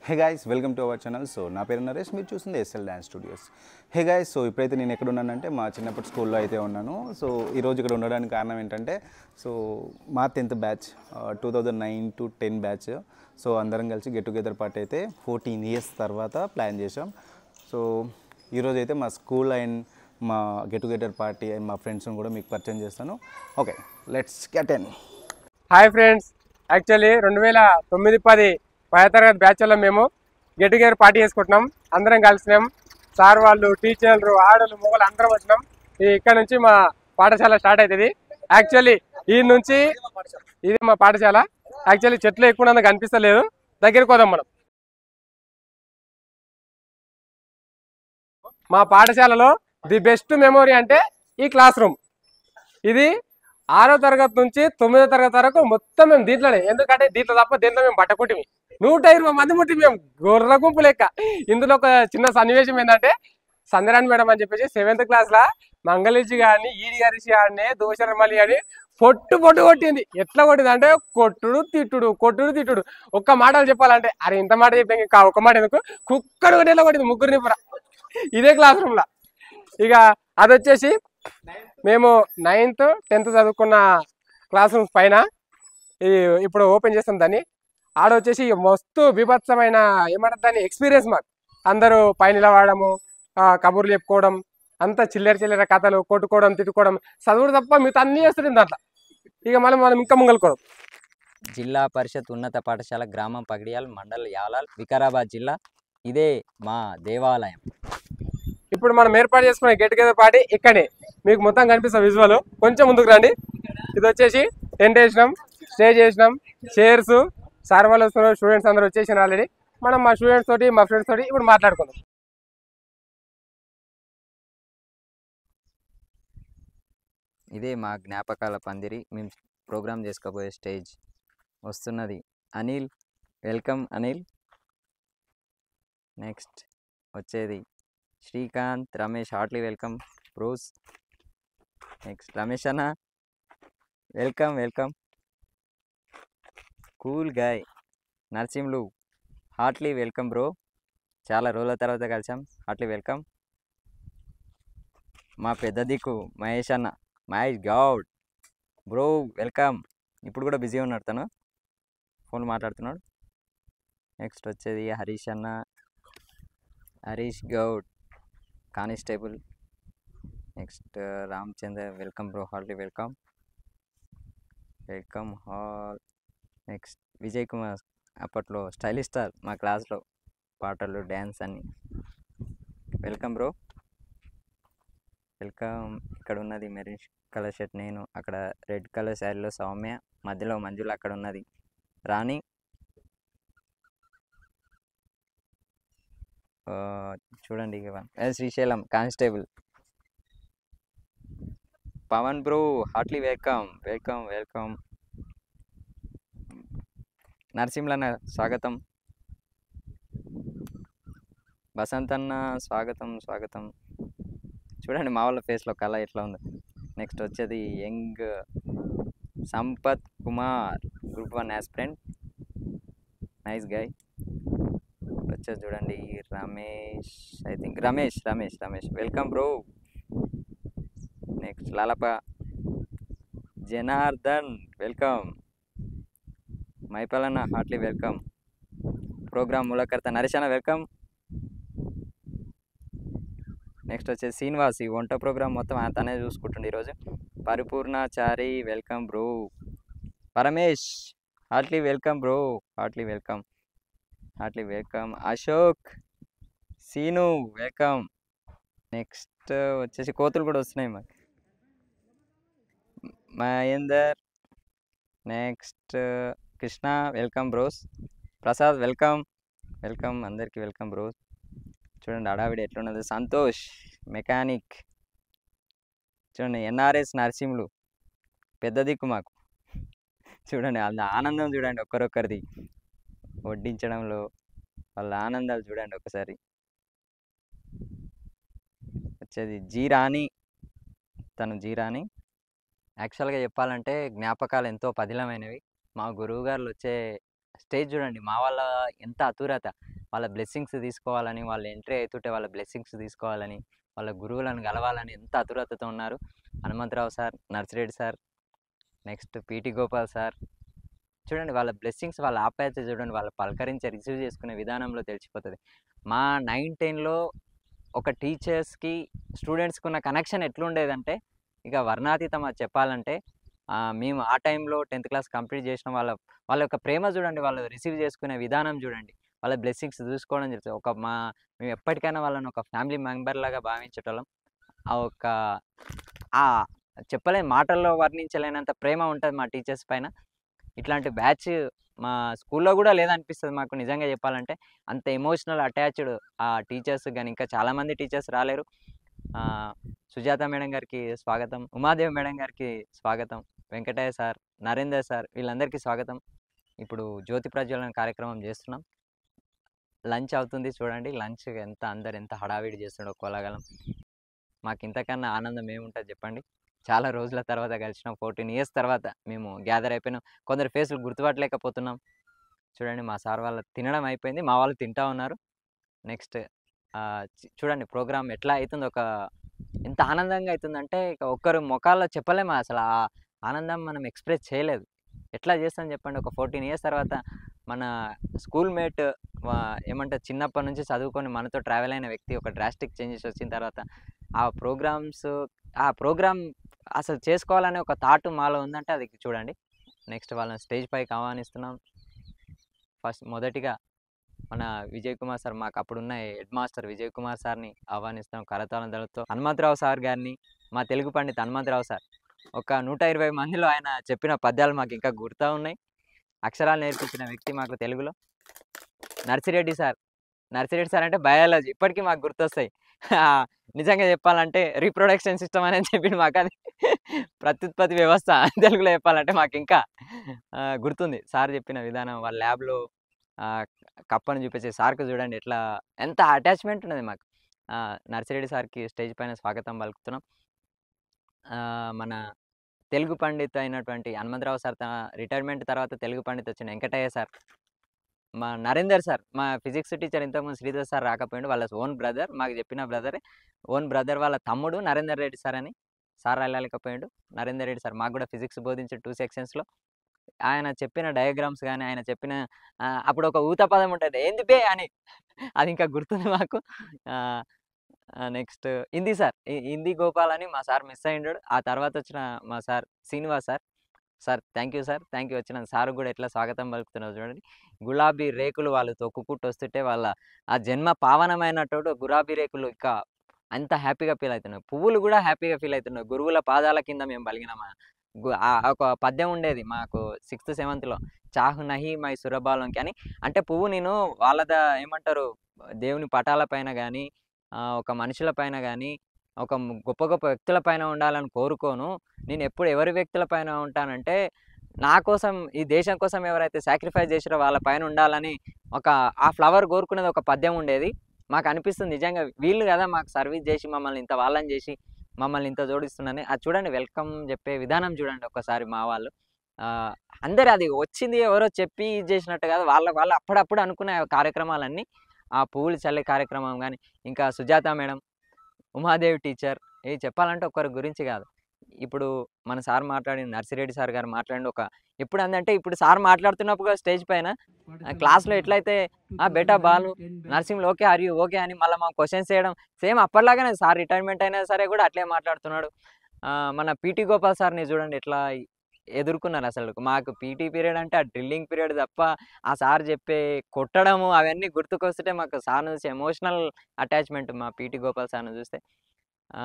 hey guys welcome to our channel so నా పేరు నరేష్ మీరు చూస్తుంది SL dance studios hey guys so ఇప్పుడైతే నేను ఎక్కడ ఉన్నానంటే మా చిన్నప్పటి స్కూల్లో అయితే ఉన్నాను సో ఈరోజు ఇక్కడ ఉండడానికి కారణం ఏంటంటే సో మా tenth batch two thousand nine to ten batch so అందరం కలిసి గెట్ టుగెదర్ పార్టీ అయితే ఫోర్టీన్ ఇయర్స్ తర్వాత ప్లాన్ చేసాం సో ఈరోజు అయితే మా స్కూల్ అండ్ మా గెట్ టుగెదర్ పార్టీ అండ్ మా ఫ్రెండ్స్ని కూడా మీకు పరిచయం చేస్తాను okay let's get in hi friends actually రెండు వేల తొమ్మిది పది పదో తరగతి బ్యాచ్లో మేము గెట్ టుగెదర్ పార్టీ చేసుకుంటున్నాం అందరం కలిసినాం సార్ వాళ్ళు టీచర్లు ఆడలు మొగలు అందరం వచ్చినాం ఈ ఇక్కడ నుంచి మా పాఠశాల స్టార్ట్ అవుతుంది యాక్చువల్లీ ఈ నుంచి ఇది మా పాఠశాల యాక్చువల్లీ చెట్లు ఎక్కువ ఉన్నందుకు కనిపిస్తలేదు దగ్గరికి పోదాం మనం మా పాఠశాలలో ది బెస్ట్ మెమొరీ అంటే ఈ క్లాస్ రూమ్ ఇది ఆరో తరగతి నుంచి తొమ్మిదో తరగతి వరకు మొత్తం మేము దీంట్లోనే ఎందుకంటే దీంట్లో తప్ప దీంట్లో మేము బట్టకుట్టిమి నూట ఇరవై మంది ముట్టి మేము గొర్రె గుంపు లెక్క ఇందులో ఒక చిన్న సన్నివేశం ఏంటంటే సందరాన్ మేడం అని చెప్పేసి సెవెంత్ క్లాస్ లా మంగళిజి గారిని ఈడి గారిసి గారిని దోషరమలి అని పొట్టు పొట్టు కొట్టింది ఎట్లా కొట్టింది అంటే కొట్టుడు తిట్టుడు కొట్టుడు తిట్టుడు ఒక్క మాటలు చెప్పాలంటే అరే ఇంత మాట చెప్పాం ఇంకా ఒక్క మాట ఎందుకు కుక్కడు కొట్టేలా కొట్టింది ముగ్గురిని పుర ఇదే క్లాస్ రూమ్ లా ఇక అది వచ్చేసి మేము నైన్త్ టెన్త్ చదువుకున్న క్లాస్ రూమ్స్ పైన ఇది ఇప్పుడు ఓపెన్ చేస్తాం దాన్ని ఆడ వచ్చేసి మస్తు బీభత్సమైన ఏమంటారు దాన్ని ఎక్స్పీరియన్స్ మాకు అందరూ పైన నిలబడము ఆ, కబుర్లు చెప్పుకోవడం అంతా చిల్లర చిల్లర కథలు కొట్టుకోవడం తిట్టుకోవడం చదువుడు తప్ప మిగతా అన్నీ చేస్తుంది దాంట్లో ఇక మళ్ళీ మనం ఇంకా ముంగలుకోవడం జిల్లా పరిషత్ ఉన్నత పాఠశాల గ్రామం పగిడియాల్ మండల్ యాలాల్ వికారాబాద్ జిల్లా ఇదే మా దేవాలయం ఇప్పుడు మనం ఏర్పాటు చేసుకునే గెట్ టుగెదర్ పార్టీ ఇక్కడే మీకు మొత్తం కనిపిస్తాం విజువల్ కొంచెం ముందుకు రండి ఇది వచ్చేసి టెంట్ వేసినాం స్టేజ్ వేసినాం చైర్స్ సార్ వాళ్ళు వస్తున్నారు స్టూడెంట్స్ అందరూ వచ్చేసినారు ఆల్రెడీ మనం మా స్టూడెంట్స్ తోటి మా ఫ్రెండ్స్ తోటి ఇప్పుడు మాట్లాడుకుందాం ఇదే మా జ్ఞాపకాల పందిరి మేము ప్రోగ్రామ్ చేసుకోబోయే స్టేజ్ వస్తున్నది అనిల్ వెల్కమ్ అనిల్ నెక్స్ట్ వచ్చేది Srikanth Ramesh heartly welcome Bruce next Ramesh అన్న welcome welcome cool guy Narsimhulu heartly welcome bro చాలా రోజుల తర్వాత కలిసాం హార్ట్లీ వెల్కమ్ మా పెద్ద దిక్కు మహేష్ అన్న మహేష్ గౌడ్ బ్రో వెల్కమ్ ఇప్పుడు కూడా బిజీ ఉన్నాడు తను ఫోన్ మాట్లాడుతున్నాడు నెక్స్ట్ వచ్చేది హరీష్ అన్న Harish Goud constable next Ramachandra welcome bro heartly welcome welcome hall next Vijay Kumar అప్పట్లో స్టైలిష్ స్టార్ మా క్లాస్లో పాటలు డ్యాన్స్ అన్ని వెల్కమ్ బ్రో వెల్కమ్ ఇక్కడ ఉన్నది మెరూన్ కలర్ షర్ట్ నేను అక్కడ రెడ్ కలర్ శారీలో సౌమ్య మధ్యలో మంజుల అక్కడ ఉన్నది రాణి ఆ, చూడండి ఇక ఏ, Srisailam constable Pavan bro heartly welcome welcome welcome నరసింహలన్న స్వాగతం వసంత్ అన్న స్వాగతం స్వాగతం చూడండి మా వాళ్ళ ఫేస్లో కళ ఎట్లా ఉంది నెక్స్ట్ వచ్చేది young Sampath Kumar group one aspirant nice guy వచ్చేది చూడండి Ramesh I think Ramesh Ramesh Ramesh welcome bro next లాలప జనార్దన్ వెల్కమ్ మైపలన్న హార్ట్లీ వెల్కమ్ ప్రోగ్రామ్ మూలకర్త నరేష్ వెల్కమ్ నెక్స్ట్ వచ్చేసి శ్రీనివాస్ ఈ వంట ప్రోగ్రామ్ మొత్తం ఆయన తనే చూసుకుంటుండే ఈరోజు Paripoornachari welcome bro Paramesh heartly welcome bro heartly welcome heartly welcome Ashok Seenu welcome next వచ్చేసి కోతులు కూడా వస్తున్నాయి మాకు Mahender next Krishna welcome bros Prasad welcome welcome అందరికీ వెల్కమ్ బ్రోస్ చూడండి అడావిడి ఎట్లున్నది సంతోష్ మెకానిక్ చూడండి ఎన్ఆర్ఎస్ నరసింహులు పెద్ద దిక్కు మాకు చూడండి వాళ్ళ ఆనందం చూడండి ఒక్కరొక్కరిది వడ్డించడంలో వాళ్ళ ఆనందాలు చూడండి ఒకసారి వచ్చేది జీరాని తను జీరాని యాక్చువల్గా చెప్పాలంటే జ్ఞాపకాలు ఎంతో పదిలమైనవి మా గురువుగారులు వచ్చే స్టేజ్ చూడండి మా వాళ్ళ ఎంత అతురత వాళ్ళ బ్లెస్సింగ్స్ తీసుకోవాలని వాళ్ళు ఎంట్రీ అవుతుంటే వాళ్ళ బ్లెస్సింగ్స్ తీసుకోవాలని వాళ్ళ గురువులను కలవాలని ఎంత అతురతతో ఉన్నారు Hanumantharao sir Narsireddy sir next PT Gopal sir చూడండి వాళ్ళ బ్లెస్సింగ్స్ వాళ్ళ ఆప్యాయత చూడండి వాళ్ళ పలకరించే రిసీవ్ చేసుకునే విధానంలో తెలిసిపోతుంది మా నైన్ టెన్లో ఒక టీచర్స్కి స్టూడెంట్స్కి ఉన్న కనెక్షన్ ఎట్లుండేదంటే ఇక వర్ణాతీతం అది చెప్పాలంటే ఆ, మేము ఆ టైంలో టెన్త్ క్లాస్ కంప్లీట్ చేసిన వాళ్ళ వాళ్ళ యొక్క ప్రేమ చూడండి వాళ్ళు రిసీవ్ చేసుకునే విధానం చూడండి వాళ్ళ బ్లెస్సింగ్స్ చూసుకోవడం జరుగుతుంది ఒక మా మేము ఎప్పటికైనా వాళ్ళని ఒక ఫ్యామిలీ మెంబర్ లాగా భావించేటోళ్ళం ఆ ఒక ఆ చెప్పలేని మాటల్లో వర్ణించలేనంత ప్రేమ ఉంటుంది మా టీచర్స్ పైన ఇట్లాంటి బ్యాచ్ మా స్కూల్లో కూడా లేదనిపిస్తుంది మాకు నిజంగా చెప్పాలంటే అంత ఎమోషనల్ అటాచ్డ్ ఆ టీచర్స్ కానీ ఇంకా చాలామంది టీచర్స్ రాలేరు ఆ, సుజాత మేడం గారికి స్వాగతం ఉమాదేవి మేడం గారికి స్వాగతం వెంకటయ్య సార్ నరేందర్ సార్ వీళ్ళందరికీ స్వాగతం ఇప్పుడు జ్యోతి ప్రజ్వలన కార్యక్రమం చేస్తున్నాం లంచ్ అవుతుంది చూడండి లంచ్ ఎంత అందరు ఎంత హడావిడి చేస్తుండో కోలాగలం మాకు ఇంతకన్నా ఆనందం ఏముంటుంది చెప్పండి చాలా రోజుల తర్వాత కలిసినాం ఫోర్టీన్ ఇయర్స్ తర్వాత మేము గ్యాదర్ అయిపోయినాం కొందరు ఫేస్లు గుర్తుపట్టలేకపోతున్నాం చూడండి మా సార్ వాళ్ళ తినడం అయిపోయింది మా వాళ్ళు తింటా ఉన్నారు నెక్స్ట్ చూడండి ప్రోగ్రామ్ ఎట్లా అవుతుంది ఒక ఎంత ఆనందంగా అవుతుందంటే ఇక ఒక్కరు ముఖాల్లో చెప్పలేము అసలు ఆ ఆనందం మనం ఎక్స్ప్రెస్ చేయలేదు ఎట్లా చేస్తాం చెప్పండి ఒక ఫోర్టీన్ ఇయర్స్ తర్వాత మన స్కూల్ మేట్ ఏమంటారు చిన్నప్పటి నుంచి చదువుకొని మనతో ట్రావెల్ అయిన వ్యక్తి ఒక డ్రాస్టిక్ చేంజెస్ వచ్చిన తర్వాత ఆ ప్రోగ్రామ్స్ ఆ ప్రోగ్రామ్ అసలు చేసుకోవాలనే ఒక థాట్ మాలో ఉందంటే అది చూడండి నెక్స్ట్ వాళ్ళని స్టేజ్ పైకి ఆహ్వానిస్తున్నాం ఫస్ట్ మొదటిగా మన విజయ్ కుమార్ సార్ మాకు అప్పుడున్న హెడ్ మాస్టర్ విజయ్ కుమార్ సార్ని ఆహ్వానిస్తాం కరతాళం దళతో హనుమంతరావు సార్ గారిని మా తెలుగు పండిత్ హనుమంతరావు సార్ ఒక నూట ఇరవై మందిలో ఆయన చెప్పిన పద్యాలు మాకు ఇంకా గుర్తా ఉన్నాయి అక్షరాలు నేర్పించిన వ్యక్తి మాకు తెలుగులో నర్సిరెడ్డి సార్ నర్సిరెడ్డి సార్ అంటే బయాలజీ ఇప్పటికీ మాకు గుర్తొస్తాయి ఆ, నిజంగా చెప్పాలంటే రీప్రొడక్షన్ సిస్టమ్ అనేది చెప్పింది మాకు అది ప్రత్యుత్పత్తి వ్యవస్థ తెలుగులో చెప్పాలంటే మాకు ఇంకా ఆ, గుర్తుంది సార్ చెప్పిన విధానం వాళ్ళ ల్యాబ్లో కప్పని చూపించే సార్కి చూడండి ఎట్లా ఎంత అటాచ్మెంట్ ఉన్నది మాకు ఆ, నర్సిరెడ్డి సార్కి స్టేజ్ పైన స్వాగతం పలుకుతున్నాం ఆ, మన తెలుగు పండిత్ అయినటువంటి హనుమంతరావు సార్ తన రిటైర్మెంట్ తర్వాత తెలుగు పండిత్ వచ్చిన వెంకటయ్య సార్ మా నరేందర్ సార్ మా ఫిజిక్స్ టీచర్ ఇంతకుముందు శ్రీధర్ సార్ రాకపోయిండు వాళ్ళ ఓన్ బ్రదర్ మాకు చెప్పిన బ్రదరే ఓన్ బ్రదర్ వాళ్ళ తమ్ముడు నరేందర్ రెడ్డి సార్ అని సార్ వెళ్ళలేకపోయిండు నరేందర్ రెడ్డి సార్ మాకు కూడా ఫిజిక్స్ బోధించే టూ సెక్షన్స్లో ఆయన చెప్పిన డయాగ్రామ్స్ కానీ ఆయన చెప్పిన ఆ, అప్పుడు ఒక ఊత పదం ఉంటుంది ఏంది పే అని అది ఇంకా గుర్తుంది మాకు నెక్స్ట్ హిందీ సార్ ఈ- హిందీ గోపాల్ అని మా సార్ మిస్ అయ్యిండు ఆ తర్వాత వచ్చిన మా sir Srinivas sir sir thank you sir thank you వచ్చిన సార్ కూడా ఎట్లా స్వాగతం పలుకుతున్నారు చూడండి గులాబీ రేకులు వాళ్ళు తొక్కుకుంటూ వస్తుంటే వాళ్ళ ఆ జన్మ పావనమైనటువంటి గులాబీ రేకులు ఇంకా అంత హ్యాపీగా ఫీల్ అవుతున్నాయి పువ్వులు కూడా హ్యాపీగా ఫీల్ అవుతున్నాయి గురువుల పాదాల కింద మేము పలిగినామా గు- ఆ ఒక పద్యం ఉండేది మాకు సిక్స్త్ సెవెంత్లో చాహు నహి మై సురబాలంకి అని అంటే పువ్వు నేను వాళ్ళద ఏమంటారు దేవుని పటాల పైన కానీ ఒక మనుషుల పైన కానీ ఒక ము- గొప్ప గొప్ప వ్యక్తుల పైన ఉండాలని కోరుకోను నేను ఎప్పుడు ఎవరి వ్యక్తుల పైన ఉంటానంటే నా కోసం ఈ దేశం కోసం ఎవరైతే సాక్రిఫైస్ చేసారో వాళ్ళ పైన ఉండాలని ఒక ఆ ఫ్లవర్ కోరుకునేది ఒక పద్యం ఉండేది మాకు అనిపిస్తుంది నిజంగా వీళ్ళు కదా మాకు సర్వీస్ చేసి మమ్మల్ని ఇంత వాళ్ళని చేసి మమ్మల్ని ఇంత జోడిస్తున్నారని అది చూడండి వెల్కమ్ చెప్పే విధానం చూడండి ఒకసారి మా వాళ్ళు ఆ, అందరు అది వచ్చింది ఎవరో చెప్పి ఇది చేసినట్టు కాదు వాళ్ళ వాళ్ళు అప్పుడప్పుడు అనుకునే కార్యక్రమాలన్నీ ఆ పువ్వులు చల్లే కార్యక్రమం కానీ ఇంకా సుజాత మేడం ఉమాదేవి టీచర్ ఇది చెప్పాలంటే ఒకరి గురించి కాదు ఇప్పుడు మన సార్ మాట్లాడిన నర్సిరెడ్డి సార్ గారు మాట్లాడిన ఒక ఎప్పుడు అందంటే ఇప్పుడు సార్ మాట్లాడుతున్నప్పుడు స్టేజ్ పైన ఆ క్లాస్లో ఎట్లయితే ఆ బేటా బాలు నర్సింగ్లో ఓకే ఆర్ యూ ఓకే అని మళ్ళీ మా క్వశ్చన్స్ చేయడం సేమ్ అప్పటిలాగానే సార్ రిటైర్మెంట్ అయినా సరే కూడా అట్లే మాట్లాడుతున్నాడు ఆ, మన పీటీ గోపాల్ సార్ని చూడండి ఎట్లా ఎదుర్కొన్నారు అసలు మాకు పీటీ పీరియడ్ అంటే ఆ డ్రిల్లింగ్ పీరియడ్ తప్ప ఆ సార్ చెప్పే కొట్టడము అవన్నీ గుర్తుకొస్తుంటే మాకు సార్ నుంచి ఎమోషనల్ అటాచ్మెంట్ మా పీటీ గోపాల్ సార్ని చూస్తే ఆ,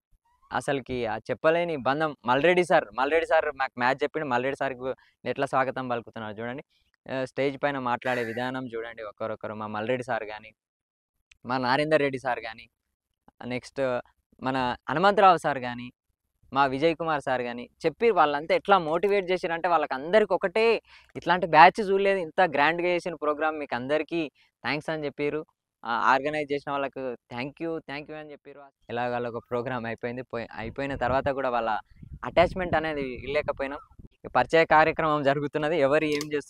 అసలుకి ఆ చెప్పలేని బంధం మల్రెడ్డి సార్ మల్రెడ్డి సార్ మాకు మ్యాచ్ చెప్పిండు మల్రెడ్డి సార్కి ఎట్లా స్వాగతం పలుకుతున్నారు చూడండి ఆ, స్టేజ్ పైన మాట్లాడే విధానం చూడండి ఒకరొకరు మా మల్రెడ్డి సార్ కానీ మా నారేందర్ రెడ్డి సార్ కానీ నెక్స్ట్ మన హనుమంతరావు సార్ కానీ మా విజయ్ కుమార్ సార్ కానీ చెప్పి వాళ్ళంతా ఎట్లా మోటివేట్ చేసిరంటే వాళ్ళకి అందరికి ఒకటే ఇట్లాంటి బ్యాచ్ చూడలేదు ఇంత గ్రాండ్గా చేసిన ప్రోగ్రామ్ మీకు అందరికీ థ్యాంక్స్ అని చెప్పారు ఆర్గనైజ్ చేసిన వాళ్ళకు థ్యాంక్ యూ థ్యాంక్ యూ అని చెప్పారు ఇలాగ వాళ్ళ ఒక ప్రోగ్రామ్ అయిపోయింది పోయి అయిపోయిన తర్వాత కూడా వాళ్ళ అటాచ్మెంట్ అనేది ఇవ్వలేకపోయినాం ఇక పరిచయ కార్యక్రమం జరుగుతున్నది ఎవరు ఏం చేస్తున్నాం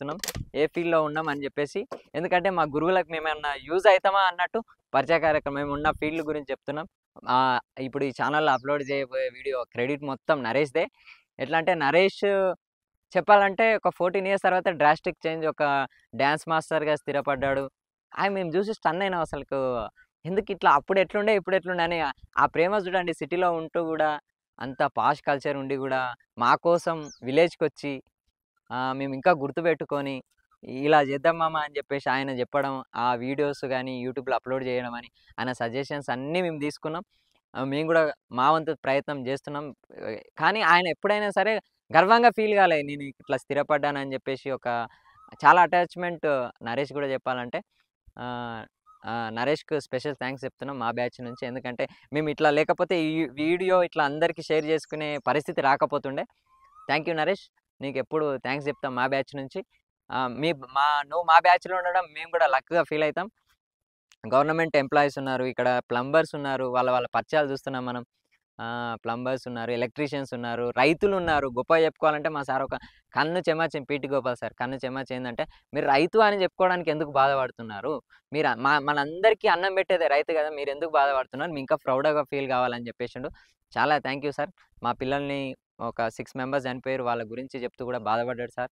ఏ ఫీల్డ్లో ఉన్నాం అని చెప్పేసి ఎందుకంటే మా గురువులకు మేమేమన్నా యూజ్ అవుతామా అన్నట్టు పరిచయ కార్యక్రమం మేము ఉన్న ఫీల్డ్ గురించి చెప్తున్నాం ఆ, ఇప్పుడు ఈ ఛానల్లో అప్లోడ్ చేయబోయే వీడియో క్రెడిట్ మొత్తం నరేష్దే ఎట్లా అంటే నరేష్ చెప్పాలంటే ఒక ఫోర్టీన్ ఇయర్స్ తర్వాత డ్రాస్టిక్ చేంజ్ ఒక డ్యాన్స్ మాస్టర్గా స్థిరపడ్డాడు ఆయన మేము చూసి స్టన్ అయినాం అసలు ఎందుకు ఇట్లా అప్పుడు ఎట్లుండే ఇప్పుడు ఎట్లుండే అని ఆ- ఆ ప్రేమ చూడండి సిటీలో ఉంటూ కూడా అంత పాష్ కల్చర్ ఉండి కూడా మా కోసం విలేజ్కి వచ్చి ఆ, మేము ఇంకా గుర్తుపెట్టుకొని ఇలా చేద్దాం మామ అని చెప్పేసి ఆయన చెప్పడం ఆ వీడియోస్ కానీ యూట్యూబ్లో అప్లోడ్ చేయడం అని ఆయన సజెషన్స్ అన్నీ మేము తీసుకున్నాం ఆ, మేము కూడా మా వంతు ప్రయత్నం చేస్తున్నాం ఆ, కానీ ఆయన ఎప్పుడైనా సరే గర్వంగా ఫీల్ కాలే నేను ఇట్లా స్థిరపడ్డానని చెప్పేసి ఒక చాలా అటాచ్మెంట్ నరేష్ కూడా చెప్పాలంటే ఆ, ఆ, నరేష్కు స్పెషల్ థ్యాంక్స్ చెప్తున్నాం మా బ్యాచ్ నుంచి ఎందుకంటే మేము ఇట్లా లేకపోతే ఈ వీడియో ఇట్లా అందరికీ షేర్ చేసుకునే పరిస్థితి రాకపోతుండే థ్యాంక్ యూ నరేష్ నీకు ఎప్పుడు థ్యాంక్స్ చెప్తాం మా బ్యాచ్ నుంచి ఆ, మీ మా నువ్వు మా బ్యాచ్లో ఉండడం మేము కూడా లక్గా ఫీల్ అవుతాం గవర్నమెంట్ ఎంప్లాయీస్ ఉన్నారు ఇక్కడ ప్లంబర్స్ ఉన్నారు వాళ్ళ వాళ్ళ పరిచయాలు చూస్తున్నాం మనం ప్లంబర్స్ ఉన్నారు ఎలక్ట్రీషియన్స్ ఉన్నారు రైతులు ఉన్నారు గొప్ప చెప్పుకోవాలంటే మా సార్ ఒక కన్ను చెమాచి పీటి గోపాల్ సార్ కన్ను చెమాచి ఏంటంటే మీరు రైతు అని చెప్పుకోవడానికి ఎందుకు బాధపడుతున్నారు మీరు మా మనందరికీ అన్నం పెట్టేదే రైతు కదా మీరు ఎందుకు బాధపడుతున్నారు మీ ఇంకా ప్రౌడ్గా ఫీల్ కావాలని చెప్పేసిండు చాలా థ్యాంక్ యూ సార్ మా పిల్లల్ని ఒక సిక్స్ మెంబర్స్ చనిపోయారు వాళ్ళ గురించి చెప్తూ కూడా బాధపడ్డాడు సార్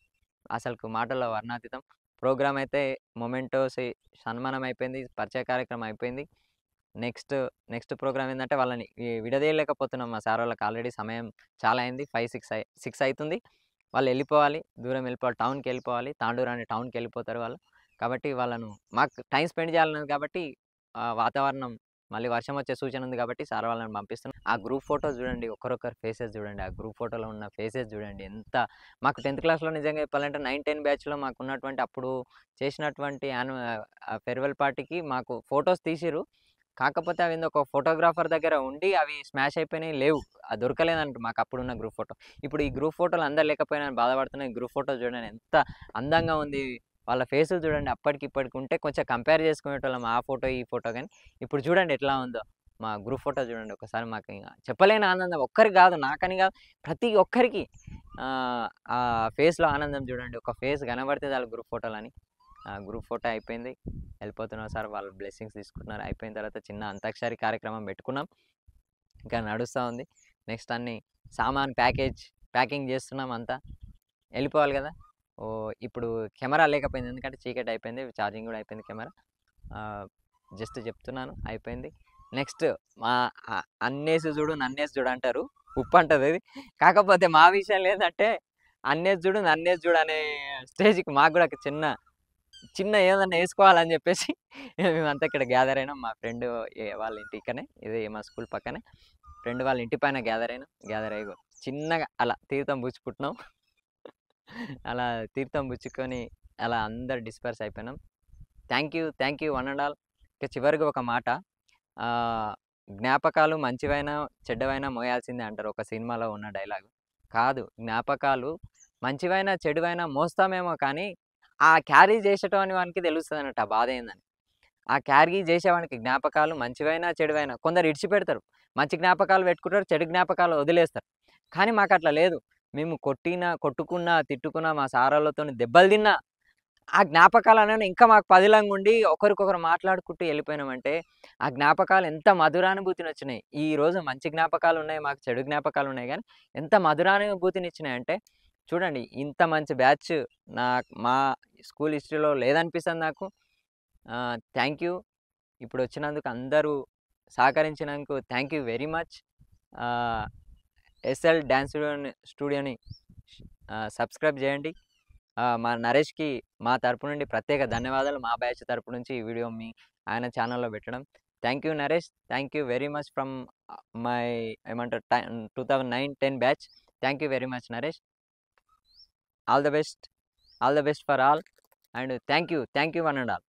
అసలు మాటల్లో వర్ణాతీతం ప్రోగ్రామ్ అయితే మొమెంటోస్ సన్మానం అయిపోయింది పరిచయ కార్యక్రమం అయిపోయింది నెక్స్ట్ నెక్స్ట్ ప్రోగ్రామ్ ఏంటంటే వాళ్ళని ఈ విడదీయలేకపోతున్నాం మా సార్ వాళ్ళకి ఆల్రెడీ సమయం చాలా అయింది ఫైవ్ సిక్స్ అయి సిక్స్ అవుతుంది వాళ్ళు వెళ్ళిపోవాలి దూరం వెళ్ళిపోవాలి టౌన్కి వెళ్ళిపోవాలి తాండూరు అనే టౌన్కి వెళ్ళిపోతారు వాళ్ళు కాబట్టి వాళ్ళను మాకు టైం స్పెండ్ చేయాలన్నది కాబట్టి ఆ వాతావరణం మళ్ళీ వర్షం వచ్చే సూచన ఉంది కాబట్టి సార్ వాళ్ళని పంపిస్తున్నాం ఆ గ్రూప్ ఫోటోస్ చూడండి ఒకరొకరు ఫేసెస్ చూడండి ఆ గ్రూప్ ఫోటోలో ఉన్న ఫేసెస్ చూడండి ఎంత మాకు టెన్త్ క్లాస్లో నిజంగా చెప్పాలంటే నైన్ టెన్ బ్యాచ్లో మాకు ఉన్నటువంటి అప్పుడు చేసినటువంటి యాన్యూ ఫెర్వెల్ పార్టీకి మాకు ఫొటోస్ తీసిరు కాకపోతే అవి ఏందో ఒక ఫోటోగ్రాఫర్ దగ్గర ఉండి అవి స్మాష్ అయిపోయినాయి లేవు అది దొరకలేదంట మాకు అప్పుడున్న గ్రూప్ ఫోటో ఇప్పుడు ఈ గ్రూప్ ఫోటోలు అందరు లేకపోయినా బాధపడుతున్నాయి గ్రూప్ ఫోటో చూడండి ఎంత అందంగా ఉంది వాళ్ళ ఫేసులు చూడండి అప్పటికి ఇప్పటికి ఉంటే కొంచెం కంపేర్ చేసుకునేటోళ్ళం ఆ ఫోటో ఈ ఫోటో కానీ ఇప్పుడు చూడండి ఎట్లా ఉందో మా గ్రూప్ ఫోటో చూడండి ఒకసారి మాకు ఇంకా చెప్పలేని ఆనందం ఒక్కరికి కాదు నాకని కాదు ప్రతి ఒక్కరికి ఆ, ఆ ఫేస్లో ఆనందం చూడండి ఒక ఫేస్ కనబడితే చాలు గ్రూప్ ఫోటోలు అని ఆ గ్రూప్ ఫోటో అయిపోయింది వెళ్ళిపోతున్నారు సార్ వాళ్ళు బ్లెస్సింగ్స్ తీసుకుంటున్నారు అయిపోయిన తర్వాత చిన్న అంతాక్షరి కార్యక్రమం పెట్టుకున్నాం ఇంకా నడుస్తూ ఉంది నెక్స్ట్ అన్ని సామాన్ ప్యాకేజ్ ప్యాకింగ్ చేస్తున్నాం అంతా వెళ్ళిపోవాలి కదా ఓ ఇప్పుడు కెమెరా లేకపోయింది ఎందుకంటే చీకటి అయిపోయింది ఛార్జింగ్ కూడా అయిపోయింది కెమెరా జస్ట్ చెప్తున్నాను అయిపోయింది నెక్స్ట్ మా ఆ- అన్నేసి చూడు నన్నేసి చూడు అంటారు ఉప్పు అంటది ఇది కాకపోతే మా విషయం ఏంటంటే అన్నేసి చూడు నన్నేసి చూడు అనే స్టేజ్కి మాకు కూడా ఒక చిన్న చిన్న ఏదన్నా వేసుకోవాలని చెప్పేసి మేమంతా ఇక్కడ గ్యాదర్ అయినాం మా ఫ్రెండ్ వాళ్ళ ఇంటి ఇక్కనే ఇది మా స్కూల్ పక్కనే ఫ్రెండ్ వాళ్ళ ఇంటి పైన గ్యాదర్ అయినాం గ్యాదర్ అయ్యి చిన్నగా అలా తీర్థం పుచ్చుకుంటున్నాం అలా తీర్థం పుచ్చుకొని అలా అందరు డిస్పర్స్ అయిపోయినాం thank you thank you one and all ఇక చివరికి ఒక మాట ఆ, జ్ఞాపకాలు మంచివైనా చెడ్డవైనా మోయాల్సిందే అంటారు ఒక సినిమాలో ఉన్న డైలాగ్ కాదు జ్ఞాపకాలు మంచివైనా చెడువైనా మోస్తామేమో కానీ ఆ క్యారీ చేసేటోని వానికి తెలుస్తుంది అన్నట్టు ఆ బాధ ఏందని ఆ క్యారీ చేసేవానికి జ్ఞాపకాలు మంచివైనా చెడువైనా కొందరు ఇడిచిపెడతారు మంచి జ్ఞాపకాలు పెట్టుకుంటారు చెడు జ్ఞాపకాలు వదిలేస్తారు కానీ మాకు అట్లా లేదు మేము కొట్టినా కొట్టుకున్నా తిట్టుకున్నా మా సారాలతో దెబ్బలు తిన్నా ఆ జ్ఞాపకాలు అనేవి ఇంకా మాకు పదిలంగా ఉండి ఒకరికొకరు మాట్లాడుకుంటూ వెళ్ళిపోయినామంటే ఆ జ్ఞాపకాలు ఎంత మధురానుభూతిని వచ్చినాయి ఈ రోజు మంచి జ్ఞాపకాలు ఉన్నాయి మాకు చెడు జ్ఞాపకాలు ఉన్నాయి కానీ ఎంత మధురానుభూతిని ఇచ్చినాయి అంటే చూడండి ఇంత మంచి బ్యాచ్ నా మా స్కూల్ హిస్టరీలో లేదనిపిస్తుంది నాకు థ్యాంక్ యూ ఇప్పుడు వచ్చినందుకు అందరూ సహకరించినందుకు thank you very much SL dance స్టూడియోని స్టూడియోని సబ్స్క్రైబ్ చేయండి ఆ, మా నరేష్కి మా తరపు నుండి ప్రత్యేక ధన్యవాదాలు మా బ్యాచ్ తరపు నుంచి ఈ వీడియో మీ ఆయన ఛానల్లో పెట్టడం thank you Naresh thank you very much from my ఏమంటారు two thousand nine ten batch thank you very much Naresh all the best all the best for all and thank you thank you one and all